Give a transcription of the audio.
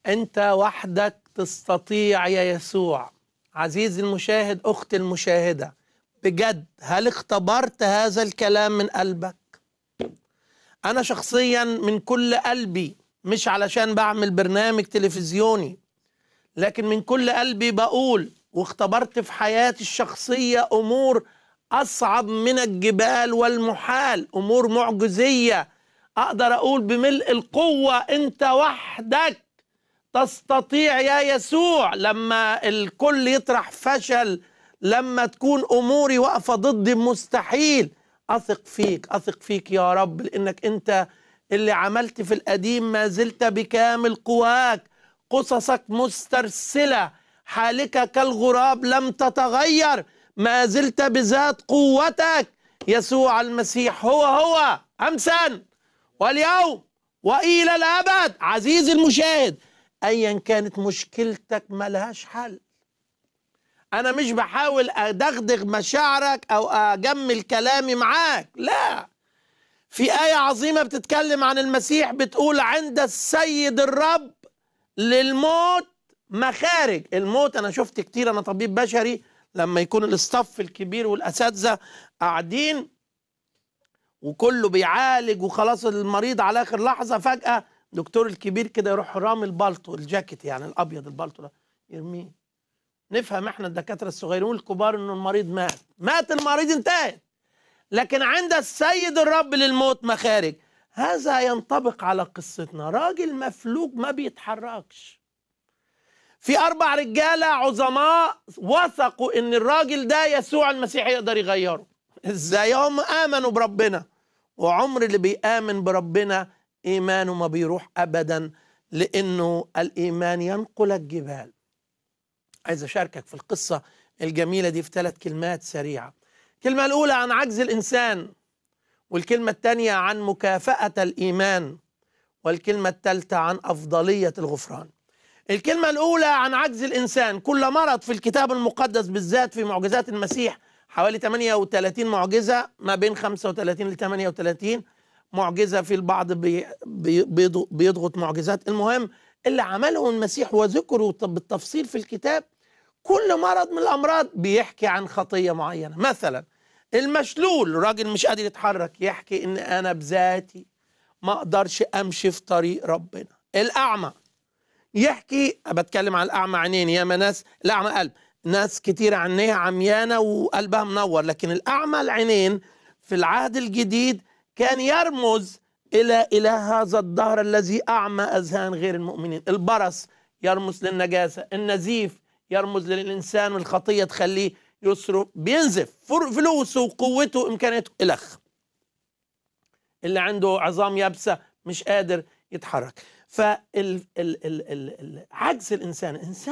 انت وحدك تستطيع يا يسوع عزيزي المشاهد اختي المشاهده بجد هل اختبرت هذا الكلام من قلبك انا شخصيا من كل قلبي مش علشان بعمل برنامج تلفزيوني لكن من كل قلبي بقول واختبرت في حياتي الشخصيه امور اصعب من الجبال والمحال امور معجزيه اقدر اقول بملء القوه انت وحدك تستطيع يا يسوع لما الكل يطرح فشل لما تكون اموري واقفه ضدي مستحيل اثق فيك اثق فيك يا رب لانك انت اللي عملت في القديم ما زلت بكامل قواك قصصك مسترسله حالك كالغراب لم تتغير ما زلت بذات قوتك يسوع المسيح هو هو امسا واليوم والى الابد عزيزي المشاهد ايا كانت مشكلتك ملهاش حل انا مش بحاول ادغدغ مشاعرك او اجمل كلامي معاك لا في آية عظيمة بتتكلم عن المسيح بتقول عند السيد الرب للموت مخارج الموت أنا شفت كتير أنا طبيب بشري لما يكون الاستاف الكبير والأساتذة قاعدين وكله بيعالج وخلاص المريض على آخر لحظة فجأة دكتور الكبير كده يروح رامي البلطو الجاكيت يعني الأبيض البلطو ده يرميه نفهم احنا الدكاترة الصغيرين والكبار انه المريض مات مات المريض انتهت لكن عند السيد الرب للموت مخارج هذا ينطبق على قصتنا راجل مفلوج ما بيتحركش في اربع رجاله عظماء وثقوا ان الراجل ده يسوع المسيح يقدر يغيره ازاي هم امنوا بربنا وعمر اللي بيامن بربنا ايمانه ما بيروح ابدا لانه الايمان ينقل الجبال عايز اشاركك في القصه الجميله دي في ثلاث كلمات سريعه الكلمة الأولى عن عجز الإنسان والكلمة الثانية عن مكافأة الإيمان والكلمة الثالثة عن أفضلية الغفران الكلمة الأولى عن عجز الإنسان كل مرض في الكتاب المقدس بالذات في معجزات المسيح حوالي 38 معجزة ما بين 35 ل 38 معجزة في البعض بي بي بيضغط معجزات المهم اللي عمله المسيح وذكره بالتفصيل في الكتاب كل مرض من الأمراض بيحكي عن خطية معينة مثلا المشلول راجل مش قادر يتحرك يحكي ان انا بذاتي ما اقدرش امشي في طريق ربنا الاعمى يحكي بتكلم عن الاعمى عينين ياما ناس الاعمى قلب ناس كتير عينيها عميانه وقلبها منور لكن الاعمى العينين في العهد الجديد كان يرمز الى الى هذا الدهر الذي اعمى اذهان غير المؤمنين البرص يرمز للنجاسه النزيف يرمز للانسان والخطيه تخليه يسره بينزف فلوسه وقوته وامكانياته الخ اللي عنده عظام يابسه مش قادر يتحرك فعجز الانسان الانسان